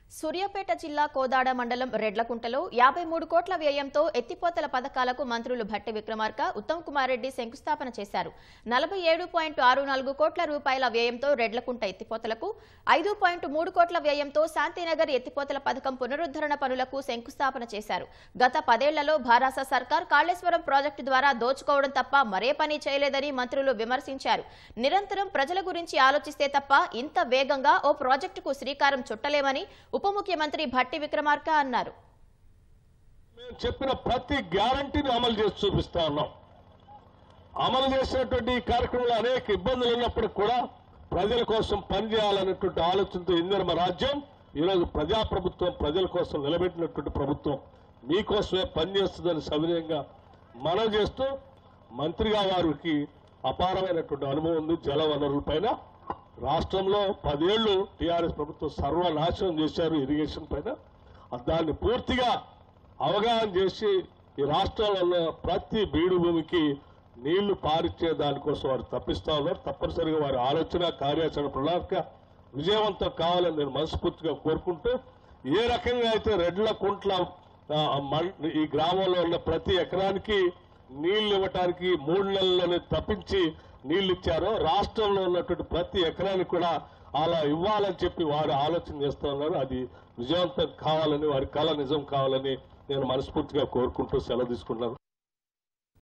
సూర్యాపేట జిల్లా కోదాడ మండలం రెడ్లకుంటలో యాభై మూడు కోట్ల వ్యయంతో ఎత్తిపోతల పథకాలకు మంత్రులు భట్టి విక్రమార్క ఉత్తమ్ కుమార్ రెడ్డి శంకుస్థాపన చేశారు నలభై ఏడు పాయింట్ ఆరు నాలుగు కోట్ల రూపాయల వ్యయంతో రెడ్లకుంట ఎత్తిపోతలకు ఐదు పాయింట్ మూడు కోట్ల వ్యయంతో శాంతినగర్ ఎత్తిపోతల పథకం పునరుద్ధరణ పనులకు శంకుస్థాపన చేశారు గత పదేళ్లలో భారాస సర్కార్ కాళేశ్వరం ప్రాజెక్టు ద్వారా దోచుకోవడం తప్ప మరే పని చేయలేదని మంత్రులు విమర్శించారు నిరంతరం ప్రజల గురించి ఆలోచిస్తే తప్ప ఇంత వేగంగా ఓ ప్రాజెక్టుకు శ్రీకారం చుట్టలేమని ఉప ముఖ్యమంత్రి భట్టి విక్రమార్క అన్నారు మేము చెప్పిన ప్రతి గ్యారంటీని అమలు చేసి చూపిస్తా ఉన్నాం అమలు చేసినటువంటి ఈ కార్యక్రమంలో అనేక ఇబ్బందులు ఉన్నప్పటికీ కూడా ప్రజల కోసం పనిచేయాలనేటువంటి ఆలోచనతో ఇందిరమ రాజ్యం ఈరోజు ప్రజాప్రభుత్వం ప్రజల కోసం నిలబెట్టినటువంటి ప్రభుత్వం మీకోసమే పనిచేస్తుందని సవినయంగా మనం చేస్తూ మంత్రిగా వారికి అపారమైనటువంటి అనుభవం ఉంది జల వనరుల పైన రాష్ట్రంలో పదేళ్లు టీఆర్ఎస్ ప్రభుత్వం సర్వనాశనం చేశారు ఇరిగేషన్ పైన దాన్ని పూర్తిగా అవగాహన చేసి ఈ రాష్ట్రంలో ఉన్న ప్రతి బీడు భూమికి నీళ్లు పారిచ్చే దానికోసం వారు తప్పిస్తా ఉన్నారు తప్పనిసరిగా వారి ఆలోచన కార్యాచరణ ప్రణాళిక విజయవంతం కావాలని నేను మనస్ఫూర్తిగా కోరుకుంటూ ఏ రకంగా అయితే రెడ్ల కుంట్ల ఆ, మం- ఈ గ్రామంలో ఉన్న ప్రతి ఎకరానికి నీళ్లు ఇవ్వటానికి మూడు నెలల్లోనే తప్పించి నీళ్లు ఇచ్చారో రాష్ట్రంలో ఉన్నటువంటి ప్రతి ఎకరానికి కూడా అలా ఇవ్వాలని చెప్పి వారు ఆలోచన చేస్తా ఉన్నారు అది విజయవంతం కావాలని వారి కళ నిజం కావాలని నేను మనస్ఫూర్తిగా కోరుకుంటూ సెలవు తీసుకుంటున్నాను